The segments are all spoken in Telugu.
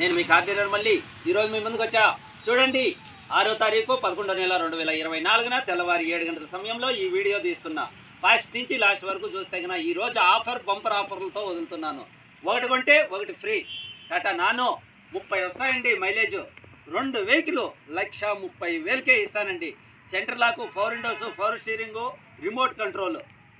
నేను మీ కార్తీర్ మళ్ళీ ఈరోజు మీ ముందుకు వచ్చా చూడండి ఆరో తారీఖు పదకొండో నెల రెండు వేల ఇరవై నాలుగున తెల్లవారి ఏడు గంటల సమయంలో ఈ వీడియో తీస్తున్నా ఫస్ట్ నుంచి లాస్ట్ వరకు చూస్తే కన్నా ఈ రోజు ఆఫర్ బంపర్ ఆఫర్లతో వదులుతున్నాను ఒకటి కొంటే ఒకటి ఫ్రీ టాటా నానో ముప్పై వస్తాయండి మైలేజ్ రెండు వెహికల్ లక్ష ముప్పై వేలకే ఇస్తానండి centre lock four windows four steering remote control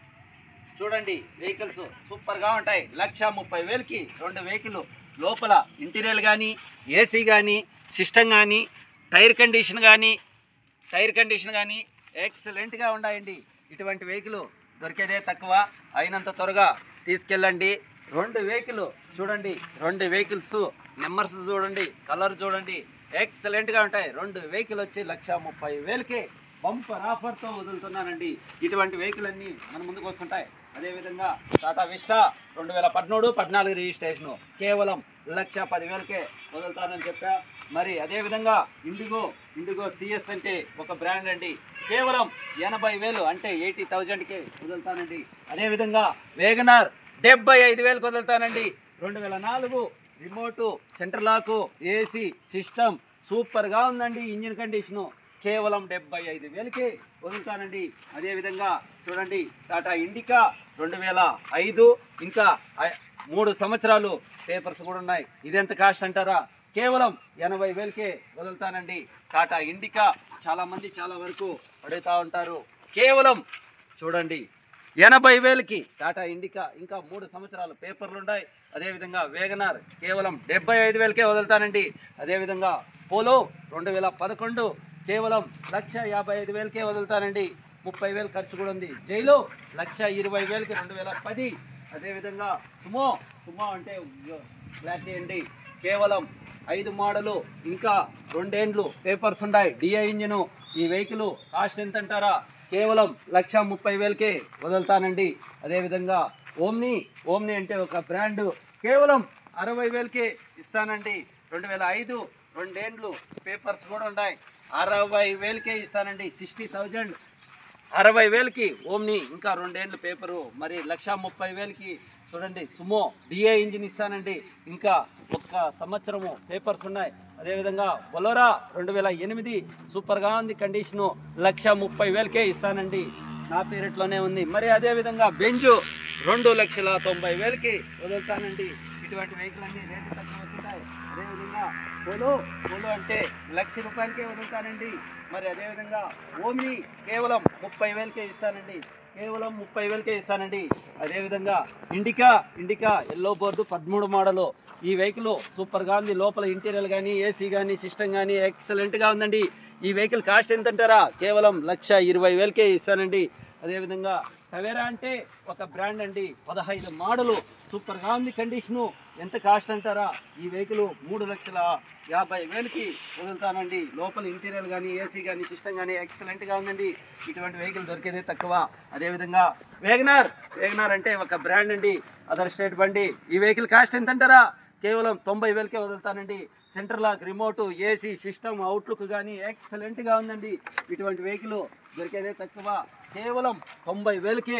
చూడండి వెహికల్స్ సూపర్గా ఉంటాయి లక్ష ముప్పై వేలకి రెండు వెహికల్ లోపల ఇంటీరియర్ కానీ ఏసీ కానీ సిస్టమ్ కానీ టైర్ కండిషన్ కానీ టైర్ కండిషన్ కానీ ఎక్సలెంట్గా ఉన్నాయండి ఇటువంటి వెహికల్ దొరికేదే తక్కువ అయినంత త్వరగా తీసుకెళ్ళండి రెండు వెహికల్ చూడండి రెండు వెహికల్స్ నెంబర్స్ చూడండి కలర్ చూడండి ఎక్సలెంట్గా ఉంటాయి రెండు వెహికల్ వచ్చి లక్ష ముప్పై వేలకే బంపర్ ఆఫర్తో వదులుతున్నానండి ఇటువంటి వెహికల్ అన్నీ మన ముందుకు వస్తుంటాయి అదేవిధంగా టాటా విస్టా రెండు వేల పద్మూడు పద్నాలుగు రిజిస్ట్రేషను కేవలం లక్ష పదివేలకే వదులుతానని చెప్పా మరి అదేవిధంగా ఇండిగో ఇండిగో సిఎస్ అంటే ఒక బ్రాండ్ అండి కేవలం ఎనభై వేలు అంటే ఎయిటీ థౌజండ్కే వదులుతానండి అదేవిధంగా వేగనార్ డెబ్బై ఐదు వేలకు వదులుతానండి రెండు వేల నాలుగు remote centre lock AC system సూపర్గా ఉందండి ఇంజిన్ కండిషను కేవలం డెబ్బై ఐదు వేలకే వదులుతానండి అదేవిధంగా చూడండి టాటా ఇండికా రెండు వేల ఐదు ఇంకా ఐ- మూడు సంవత్సరాలు పేపర్స్ కూడా ఉన్నాయి ఇదెంత కాస్ట్ అంటారా కేవలం ఎనభై వేలకే వదులుతానండి టాటా ఇండికా చాలామంది చాలా వరకు అడుగుతూ ఉంటారు కేవలం చూడండి ఎనభై వేలకి టాటా ఇండికా ఇంకా మూడు సంవత్సరాలు పేపర్లు ఉన్నాయి అదేవిధంగా వేగనార్ కేవలం డెబ్బై ఐదు వేలకే వదులుతానండి అదేవిధంగా పోలో రెండు వేల పదకొండు కేవలం లక్ష యాభై ఐదు వేలకే వదులుతానండి ముప్పై వేలు ఖర్చు కూడా ఉంది జైలు లక్ష ఇరవై వేలకి రెండు వేల పది అదేవిధంగా సుమో సుమో అంటే బ్లాక్ అండి కేవలం ఐదు మోడలు ఇంకా రెండేండ్లు పేపర్స్ ఉన్నాయి డిఐ ఇంజిన్ ఈ వెహికల్ కాస్ట్ ఎంత అంటారా కేవలం లక్ష ముప్పై వేలకే వదులుతానండి అదేవిధంగా ఓమ్ని ఓమ్ని అంటే ఒక బ్రాండ్ కేవలం అరవై వేలకే ఇస్తానండి రెండు వేల ఐదు రెండేండ్లు పేపర్స్ కూడా ఉన్నాయి అరవై వేలకే ఇస్తానండి సిక్స్టీ థౌజండ్ అరవై వేలకి ఓమ్ని ఇంకా రెండేళ్ళు పేపరు మరి లక్ష ముప్పై వేలకి చూడండి సుమో డిఏ ఇంజిన్ ఇస్తానండి ఇంకా ఒక్క సంవత్సరము పేపర్స్ ఉన్నాయి అదేవిధంగా బొలోరా రెండు వేల ఎనిమిది సూపర్గా ఉంది కండిషను లక్ష ముప్పై వేలకే ఇస్తానండి నా పేరెట్లోనే ఉంది మరి అదేవిధంగా బెంజు రెండు లక్షల తొంభై వేలకి వదులుతానండి ఇటువంటి వెహికల్ అన్ని రేటు తక్కువ వస్తుంటాయి అదేవిధంగా పోలో పోలో అంటే లక్ష రూపాయలకే వదులుతానండి మరి అదేవిధంగా ఓమ్ని కేవలం ముప్పై వేలకే ఇస్తానండి కేవలం ముప్పై వేలకే ఇస్తానండి అదేవిధంగా ఇండికా ఇండికా ఎల్లో బోర్డు పదమూడు మోడలు ఈ వెహికల్ సూపర్గా ఉంది లోపల ఇంటీరియర్ కానీ ఏసీ కానీ సిస్టమ్ కానీ ఎక్సలెంట్గా ఉందండి ఈ వెహికల్ కాస్ట్ ఎంత అంటారా కేవలం లక్ష ఇరవై వేలకే ఇస్తానండి అదేవిధంగా టవేరా అంటే ఒక బ్రాండ్ అండి పదహైదు మోడలు సూపర్గా ఉంది కండిషను ఎంత కాస్ట్ అంటారా ఈ వెహికల్ మూడు లక్షల యాభై వేలకి వదులుతానండి లోపల ఇంటీరియర్ కానీ ఏసీ కానీ సిస్టమ్ కానీ ఎక్సలెంట్గా ఉందండి ఇటువంటి వెహికల్ దొరికేదే తక్కువ అదేవిధంగా వేగనార్ వేగనార్ అంటే ఒక బ్రాండ్ అండి అదర్ స్టేట్ బండి ఈ వెహికల్ కాస్ట్ ఎంత అంటారా కేవలం తొంభై వేలకే వదులుతానండి centre lock remote AC system outlook కానీ ఎక్సలెంట్గా ఉందండి ఇటువంటి వెహికల్ దొరికేదే తక్కువ కేవలం తొంభై వేలకే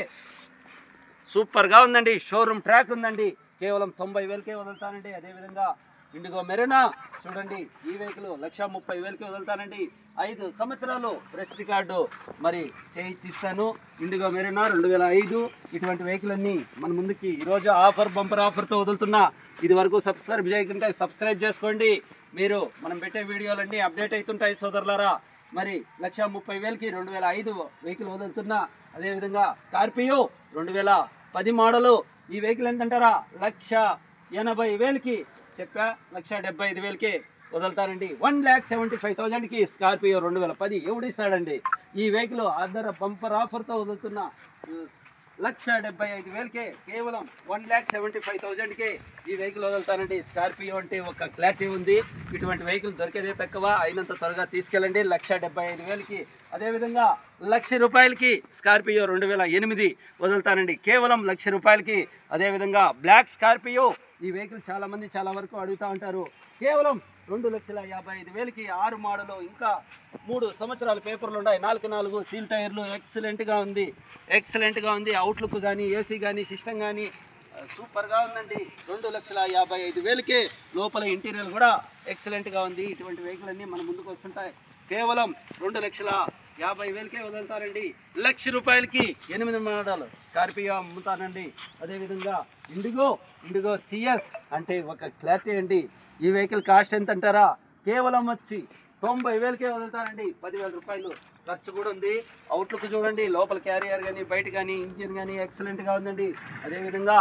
సూపర్గా ఉందండి షోరూమ్ ట్రాక్ ఉందండి కేవలం తొంభై వేలకే వదులుతానండి అదేవిధంగా ఇండిగో మెరీనా చూడండి ఈ వెహికల్ లక్ష ముప్పై వేలకి వదులుతానండి ఐదు సంవత్సరాలు ప్రెస్ రికార్డు మరి చేయించిస్తాను ఇండిగో మెరీనా రెండు వేల ఐదు ఇటువంటి వెహికల్ అన్ని మన ముందుకి ఈరోజు ఆఫర్ బంపర్ ఆఫర్తో వదులుతున్నా ఇది వరకు సబ్స్క్రైబ్ చేయకుంటే సబ్స్క్రైబ్ చేసుకోండి మీరు మనం పెట్టే వీడియోలన్నీ అప్డేట్ అవుతుంటాయి సోదరులారా మరి లక్ష ముప్పై వేలకి రెండు వేల ఐదు వెహికల్ వదులుతున్నా అదేవిధంగా స్కార్పియో రెండు వేల పది మోడలు ఈ వెహికల్ ఎంతంటారా లక్ష ఎనభై వేలకి చెప్పా లక్ష డెబ్బై ఐదు వేలకి వదులుతారండి వన్ ల్యాక్ సెవెంటీ ఫైవ్ థౌజండ్కి స్కార్పియో రెండు వేల పది ఎవడిస్తాడండి ఈ వెహికల్ అదర్ బంపర్ ఆఫర్తో వదులుతున్న ఉ, లక్ష డెబ్బై ఐదు వేలకే కేవలం వన్ ల్యాక్ సెవెంటీ ఫైవ్ థౌజండ్కే ఈ వెహికల్ వదులుతానండి స్కార్పియో అంటే ఒక క్లారిటీ ఉంది ఇటువంటి వెహికల్ దొరికేదే తక్కువ అయినంత త్వరగా తీసుకెళ్ళండి లక్ష డెబ్బై ఐదు వేలకి అదేవిధంగా లక్ష రూపాయలకి స్కార్పియో రెండు వేల ఎనిమిది వదులుతానండి కేవలం లక్ష రూపాయలకి అదేవిధంగా బ్లాక్ స్కార్పియో ఈ వెహికల్ చాలా మంది చాలా వరకు అడుగుతూ ఉంటారు కేవలం రెండు లక్షల యాభై ఐదు వేలకి ఆరు మోడలు ఇంకా మూడు సంవత్సరాల పేపర్లు ఉన్నాయి నాలుగు నాలుగు సీల్ టైర్లు ఎక్సలెంట్గా ఉంది ఎక్సలెంట్గా ఉంది అవుట్లుక్ కానీ ఏసీ కానీ సిస్టమ్ కానీ సూపర్గా ఉందండి రెండు లక్షల యాభై ఐదు వేలకే లోపల ఇంటీరియర్ కూడా ఎక్సలెంట్గా ఉంది ఇటువంటి వెహికల్ అన్నీ మన ముందుకు వస్తుంటాయి కేవలం రెండు లక్షల యాభై వేలకే వదులుతారండి లక్ష రూపాయలకి ఎనిమిది మోడల్ స్కార్పియో అమ్ముతానండి అదేవిధంగా ఇండిగో ఇండిగో సిఎస్ అంటే ఒక క్లారిటీ అండి ఈ వెహికల్ కాస్ట్ ఎంత అంటారా కేవలం వచ్చి తొంభై వేలకే వదులుతారండి పదివేల రూపాయలు ఖర్చు కూడా ఉంది అవుట్లుక్ చూడండి లోపల క్యారియర్ కానీ బయట కానీ ఇంజిన్ కానీ ఎక్సలెంట్గా ఉందండి అదేవిధంగా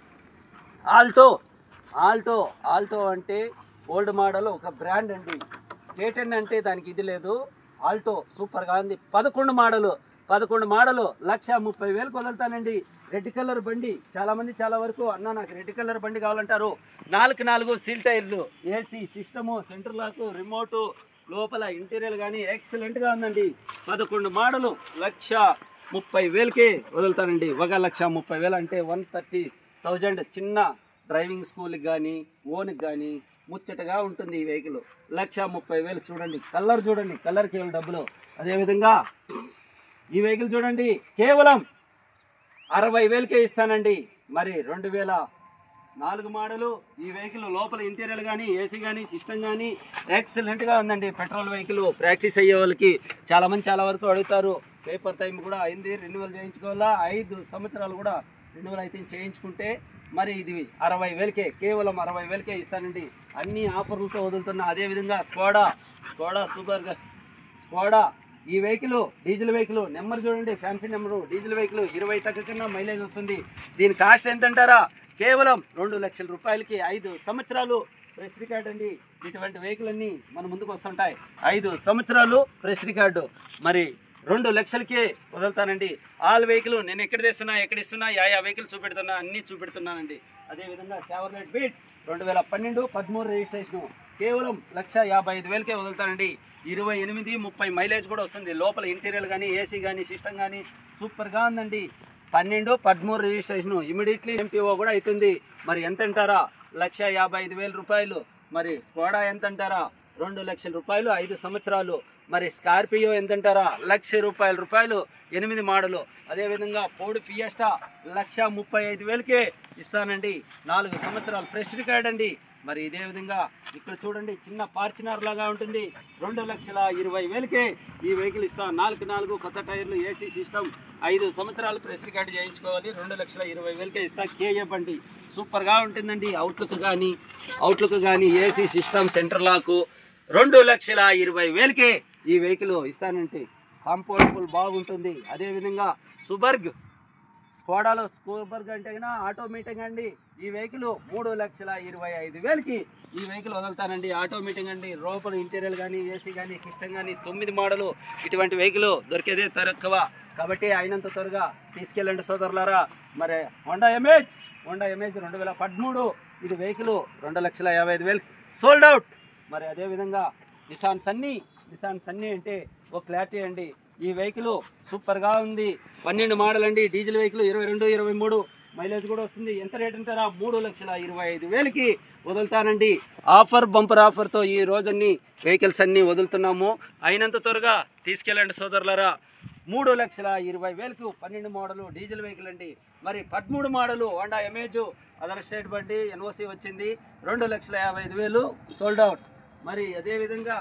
ఆల్టో ఆల్టో ఆల్టో అంటే ఓల్డ్ మోడల్ ఒక బ్రాండ్ అండి కేటెన్ అంటే దానికి ఇది లేదు ఆల్టో సూపర్గా ఉంది పదకొండు మోడలు పదకొండు మోడలు లక్ష ముప్పై వేలకు వదులుతానండి రెడ్ కలర్ బండి చాలామంది చాలా వరకు అన్న నాకు రెడ్ కలర్ బండి కావాలంటారు నాలుగు నాలుగు సీల్ టైర్లు AC system centre lock remote లోపల ఇంటీరియర్ కానీ ఎక్సలెంట్గా ఉందండి పదకొండు మోడలు లక్ష ముప్పై వేలకే వదులుతానండి ఒక లక్ష ముప్పై వేలు అంటే వన్ థర్టీ థౌజండ్ చిన్న డ్రైవింగ్ స్కూల్కి కానీ ఓన్కి కానీ ముచ్చటగా ఉంటుంది ఈ వెహికల్ లక్ష ముప్పై వేలు చూడండి కలర్ చూడండి కలర్ కేవలం డబ్బులు అదేవిధంగా ఈ వెహికల్ చూడండి కేవలం అరవై వేలకే ఇస్తానండి మరి రెండు వేల నాలుగు మోడలు ఈ వెహికల్ లోపల ఇంటీరియర్ కానీ ఏసీ కానీ సిస్టమ్ కానీ ఎక్సలెంట్గా ఉందండి పెట్రోల్ వెహికల్ ప్రాక్టీస్ అయ్యే వాళ్ళకి చాలామంది చాలా వరకు అడుగుతారు పేపర్ టైం కూడా అయింది రెన్యువల్ చేయించుకోవాలా ఐదు సంవత్సరాలు కూడా రెన్యువల్ అయితే చేయించుకుంటే మరి ఇది అరవై వేలకే కేవలం అరవై వేలకే ఇస్తానండి అన్ని ఆఫర్లతో వదులుతున్నా అదేవిధంగా స్కోడా స్కోడా సూపర్ స్కోడా ఈ వెహికల్ డీజిల్ వెహికల్ నెంబర్ చూడండి ఫ్యాన్సీ నెంబరు డీజిల్ వెహికల్ ఇరవై తగ్గకన్నా మైలేజ్ వస్తుంది దీని కాస్ట్ ఎంత అంటారా కేవలం రెండు లక్షల రూపాయలకి ఐదు సంవత్సరాలు ప్రెస్ రికార్డ్ అండి ఇటువంటి వెహికల్ అన్నీ మన ముందుకు వస్తుంటాయి ఐదు సంవత్సరాలు ప్రెస్ రికార్డు మరి రెండు లక్షలకే వదులుతానండి ఆల్ వెహికల్ నేను ఎక్కడ తెస్తున్నా ఎక్కడ ఇస్తున్నా యా యా వెహికల్ చూపెడుతున్నా అన్నీ చూపెడుతున్నానండి అదేవిధంగా సేవర్లెట్ బీట్ రెండు వేల పన్నెండు పదమూడు రిజిస్ట్రేషను కేవలం లక్ష యాభై ఐదు వేలకే వదులుతానండి ఇరవై ఎనిమిది ముప్పై మైలేజ్ కూడా వస్తుంది లోపల ఇంటీరియర్ కానీ ఏసీ కానీ సిస్టమ్ కానీ సూపర్గా ఉందండి పన్నెండు పదమూడు రిజిస్ట్రేషను ఇమీడియట్లీ ఎంపీఓ కూడా అవుతుంది మరి ఎంత అంటారా లక్ష యాభై ఐదు వేల రూపాయలు మరి స్కోడా ఎంత అంటారా రెండు లక్షల రూపాయలు ఐదు సంవత్సరాలు మరి స్కార్పియో ఎంత అంటారా లక్ష రూపాయల రూపాయలు ఎనిమిది మోడలు అదేవిధంగా ఫోర్డ్ ఫియస్టా లక్ష ముప్పై ఐదు వేలకే ఇస్తానండి నాలుగు సంవత్సరాలు ఫ్రెష్ రికార్డ్ అండి మరి ఇదే విధంగా ఇక్కడ చూడండి చిన్న పార్చినార్ లాగా ఉంటుంది రెండు లక్షల ఇరవై వేలకే ఈ వెహికల్ ఇస్తాం నాలుగు నాలుగు కొత్త టైర్లు ఏసీ సిస్టమ్ ఐదు సంవత్సరాలు ప్రెస్ రికార్డు చేయించుకోవాలి రెండు లక్షల ఇరవై వేలకే ఇస్తా కేఏ బండి సూపర్గా ఉంటుందండి అవుట్లుక్ కానీ అవుట్లుక్ కానీ ఏసీ సిస్టమ్ సెంటర్ లాకు రెండు లక్షల ఇరవై వేలకే ఈ వెహికల్ ఇస్తానంటే కంఫర్టబుల్ బాగుంటుంది అదేవిధంగా సుబర్గ్ స్కోడాలో స్కూబర్గ్ అంటే కన్నా ఆటోమేటిక్ అండి ఈ వెహికల్ మూడు లక్షల ఇరవై ఐదు వేలకి ఈ వెహికల్ వదులుతానండి ఆటోమేటిక్ అండి లోపల ఇంటీరియర్ కానీ ఏసీ కానీ సిస్టమ్ కానీ తొమ్మిది మోడలు ఇటువంటి వెహికల్ దొరికేదే తక్కువ కాబట్టి అయినంత త్వరగా తీసుకెళ్ళండి సోదరులారా మరి హోండా ఎమేజ్ హోండా ఎమేజ్ రెండు వేల పదమూడు ఇది వెహికల్ రెండు లక్షల యాభై ఐదు వేలు సోల్డ్ అవుట్ మరి అదేవిధంగా నిసాన్ సన్నీ నిసాన్ సన్నీ అంటే ఒక క్లారిటీ అండి ఈ వెహికల్ సూపర్గా ఉంది పన్నెండు మోడల్ అండి డీజిల్ వెహికల్ ఇరవై రెండు ఇరవై మూడు మైలేజ్ కూడా వస్తుంది ఎంత రేట్ అంటారా మూడు లక్షల ఇరవై ఐదు వేలకి వదులుతానండి ఆఫర్ బంపర్ ఆఫర్తో ఈ రోజన్ని వెహికల్స్ అన్నీ వదులుతున్నాము అయినంత త్వరగా తీసుకెళ్ళండి సోదరులారా మూడు లక్షల ఇరవై వేలకు పన్నెండు మోడలు డీజిల్ వెహికల్ అండి మరి పదమూడు మోడలు హోండా ఎమేజ్ అదర్ స్టేట్ బండి ఎన్ఓసి వచ్చింది రెండు లక్షల యాభై ఐదు వేలు సోల్డ్ అవుట్ మరి అదేవిధంగా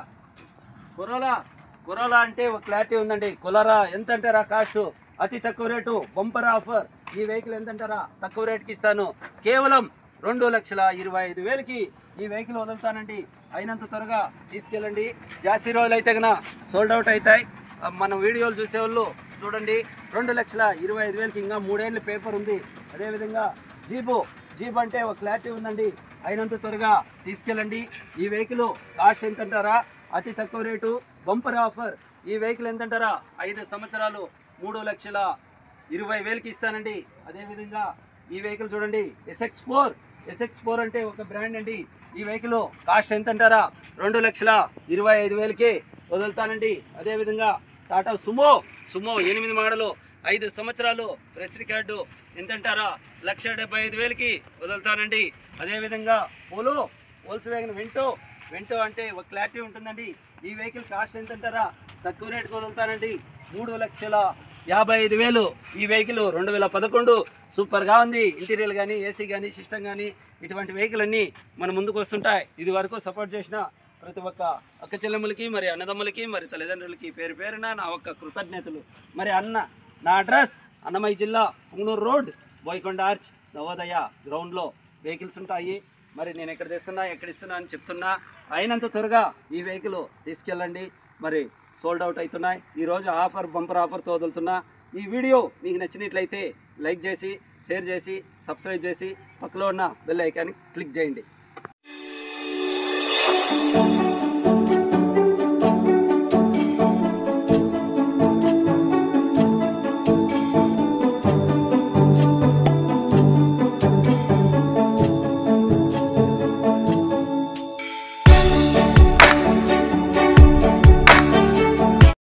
కొరోలా కొరోలా అంటే ఒక క్లారిటీ ఉందండి కొలరా ఎంత అంటారా కాస్ట్ అతి తక్కువ రేటు బంపర్ ఆఫర్ ఈ వెహికల్ ఎంత అంటారా తక్కువ రేటుకి ఇస్తాను కేవలం రెండు లక్షల ఇరవై ఐదు వేలకి ఈ వెహికల్ వదులుతానండి అయినంత త్వరగా తీసుకెళ్ళండి జాస్తి రోజులు అయితే కన్నా సోల్డ్ అవుట్ అవుతాయి ఆ, మన వీడియోలు చూసేవాళ్ళు చూడండి రెండు లక్షల ఇరవై ఐదు వేలకి ఇంకా మూడేళ్ళు పేపర్ ఉంది అదేవిధంగా జీబో జీప్ అంటే ఒక క్లారిటీ ఉందండి అయినంత త్వరగా తీసుకెళ్ళండి ఈ వెహికల్ కాస్ట్ ఎంత అంటారా అతి తక్కువ రేటు బంపర్ ఆఫర్ ఈ వెహికల్ ఎంత అంటారా ఐదు సంవత్సరాలు మూడు లక్షల ఇరవై వేలకి ఇస్తానండి అదేవిధంగా ఈ వెహికల్ చూడండి ఎస్ఎక్స్ ఫోర్ ఎస్ఎక్స్ ఫోర్ అంటే ఒక బ్రాండ్ అండి ఈ వెహికల్ కాస్ట్ ఎంత అంటారా రెండు లక్షల ఇరవై ఐదు వేలకి వదులుతానండి అదేవిధంగా టాటా సుమో సుమో ఎనిమిది మోడలు ఐదు సంవత్సరాలు ప్రెస్ రికార్డు ఎంతంటారా లక్ష డెబ్బై ఐదు వేలకి వదులుతానండి అదేవిధంగా Polo Volkswagen Vento Vento అంటే ఒక క్లారిటీ ఉంటుందండి ఈ వెహికల్ కాస్ట్ ఎంత అంటారా తక్కువ రేటుకి వదులుతానండి మూడు లక్షల యాభై ఐదు వేలు ఈ వెహికల్ రెండు వేల పదకొండు సూపర్గా ఉంది ఇంటీరియర్ కానీ ఏసీ కానీ సిస్టమ్ కానీ ఇటువంటి వెహికల్ అన్నీ మన ముందుకు వస్తుంటాయి ఇది వరకు సపోర్ట్ చేసిన ప్రతి ఒక్క అక్క చెల్లెమ్మలకి మరి అన్నదమ్ములకి మరి తల్లిదండ్రులకి పేరు పేరున నా ఒక్క కృతజ్ఞతలు మరి అన్న నా అడ్రస్ అన్నమయ్య జిల్లా పుంగనూరు రోడ్ బోయకొండ ఆర్చ్ నవోదయ గ్రౌండ్లో వెహికల్స్ ఉంటాయి మరి నేను ఎక్కడ తెస్తున్నా ఎక్కడ ఇస్తున్నా అని చెప్తున్నా అయినంత త్వరగా ఈ వెహికల్ తీసుకెళ్ళండి మరి సోల్డ్ అవుట్ అవుతున్నాయి ఈరోజు ఆఫర్ బంపర్ ఆఫర్తో వదులుతున్నా ఈ వీడియో మీకు నచ్చినట్లయితే లైక్ చేసి షేర్ చేసి సబ్స్క్రైబ్ చేసి పక్కలో ఉన్న బెల్ ఐకాన్ని క్లిక్ చేయండి